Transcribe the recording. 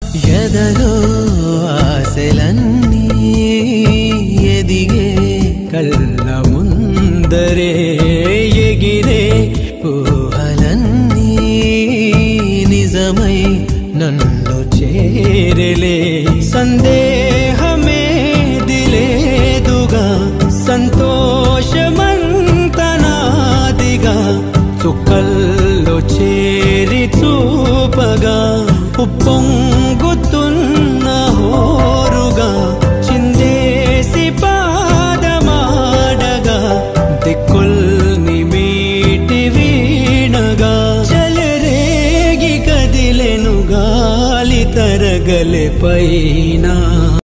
ఎదలో ఆశలన్నీ ఎదిగే కళ్ళ ముందరే ఎగిరే ఊహలన్నీ నిజమై నన్ను చేరలే సందేహమే దిలేదుగా సంతోషమంతనాదిగా చుక్కల్లో చేరి చూపగా ఉప్పొంగుతున్న హోరుగా చిందేసి పాదమాడగా దిక్కుల్ని మీటి వీణగా చలరేగి కదిలెను గాలి తరగలే పైన